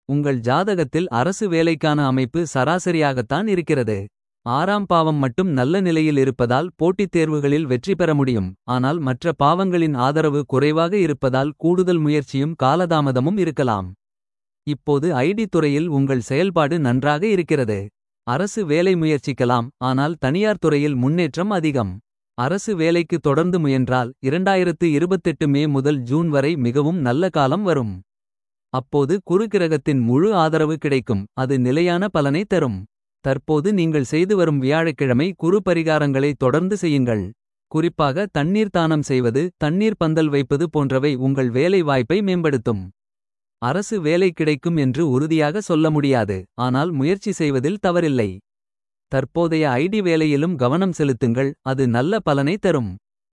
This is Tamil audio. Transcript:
உங்கள் ஜாதகத்தில் அரசு வேலைக்கான அமைப்பு சராசரியாகத்தான் இருக்கிறது. ஆறாம் பாவம் மட்டும் நல்ல நிலையில் இருப்பதால் போட்டித் தேர்வுகளில் வெற்றி பெற முடியும். ஆனால் மற்ற பாவங்களின் ஆதரவு குறைவாக இருப்பதால் கூடுதல் முயற்சியும் காலதாமதமும் இருக்கலாம். இப்போது ஐடி துறையில் உங்கள் செயல்பாடு நன்றாக இருக்கிறது. அரசு வேலை முயற்சிக்கலாம் ஆனால் தனியார் துறையில் முன்னேற்றம் அதிகம். அரசு வேலைக்கு தொடர்ந்து முயன்றால் 2028 மே முதல் ஜூன் வரை மிகவும் நல்ல காலம் வரும். அப்போது குருகிரகத்தின் முழு ஆதரவு கிடைக்கும் அது நிலையான பலனை தரும். தற்போது நீங்கள் செய்து வரும் வியாழக்கிழமை குரு பரிகாரங்களை தொடர்ந்து செய்யுங்கள். குறிப்பாக தண்ணீர் தானம் செய்வது தண்ணீர் பந்தல் வைப்பது போன்றவை உங்கள் வேலை வாய்ப்பை மேம்படுத்தும். அரசு வேலை கிடைக்கும் என்று உறுதியாக சொல்ல முடியாது. ஆனால் முயற்சி செய்வதில் தவறில்லை. தற்போதைய ஐடி வேலையிலும் கவனம் செலுத்துங்கள் அது நல்ல பலனை தரும்.